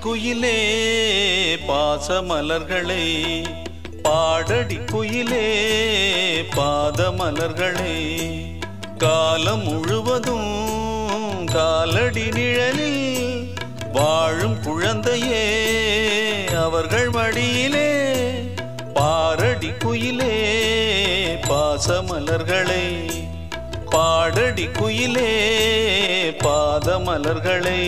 குயிலே பாசமலர்களை பாடடி குயிலே பாதமலர்களை காலம் முழுவதும் காலடி நிழலில் வாழும் குழந்தையே அவர்கள் மடியிலே பாரடி குயிலே பாசமலர்களை பாடடி குயிலே பாதமலர்களை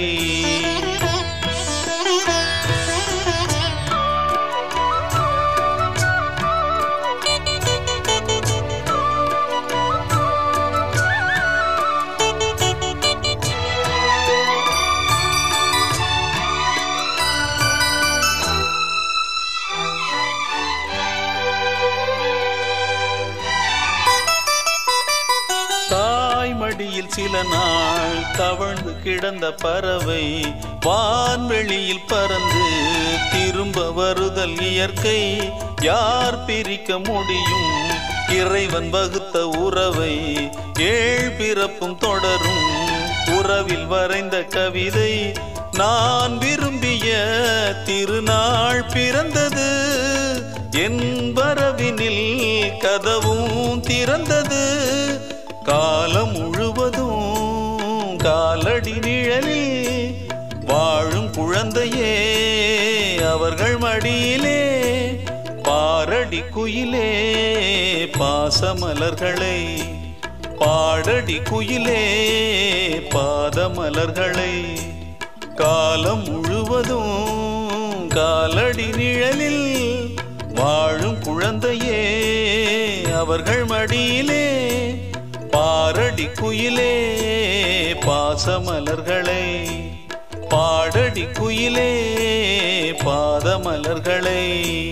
தாய் மடியில் சில நாள் தவழ்ந்து கிடந்த பறவை வான்வெளியில் பறந்து திரும்ப வருதல் இயற்கை யார் பிரிக்க முடியும் இறைவன் வகுத்த உறவை ஏழ் பிறப்பும் தொடரும் உறவில் வரைந்த கவிதை நான் விரும்பிய திருநாள் பிறந்தது என் வரவினில் கதவும் திறந்தது காலம் முழுவதும் காலடி நிழலில் வாழும் குழந்தையே அவர்கள் மடியிலே பாரடி குயிலே பாசமலர்களை பாடடி குயிலே பாதமலர்களை காலம் முழுவதும் காலடி நிழலில் வாழும் குழந்தையே அவர்கள் மடியிலே பாரடி குயிலே பாசமலர்களை பாடடி குயிலே பாதமலர்களை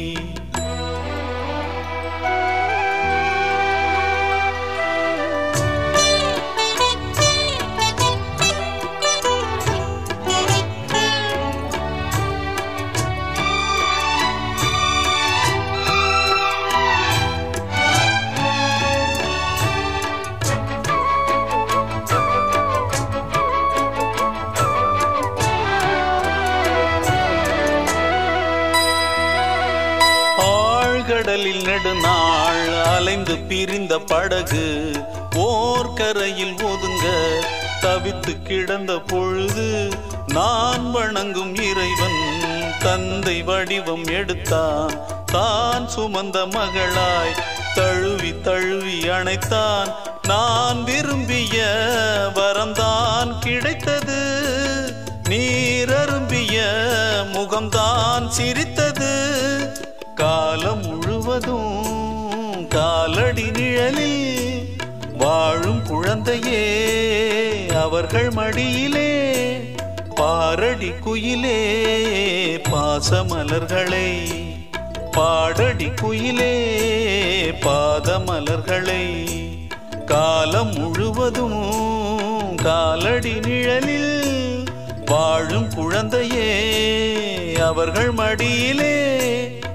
ஆழ்கடலில் நெடுநாள் அலைந்து பிரிந்த படகு ஓர்கரையில் ஒதுங்க தவித்து கிடந்த பொழுது நான் வணங்கும் இறைவன் தந்தை வடிவம் எடுத்தான் தான் சுமந்த மகளாய் தழுவி தழுவி அணைத்தான் நான் விரும்பிய வரம்தான் கிடைத்தது நீர் அரும்பிய முகம்தான் சிரித்தது காலம் முழுவதும் காலடி நிழலில் வாழும் குழந்தையே அவர்கள் மடியிலே பாரடி குயிலே பாசமலர்களை பாடடி குயிலே பாதமலர்களை காலம் முழுவதும் காலடி நிழலில் வாழும் குழந்தையே அவர்கள் மடியிலே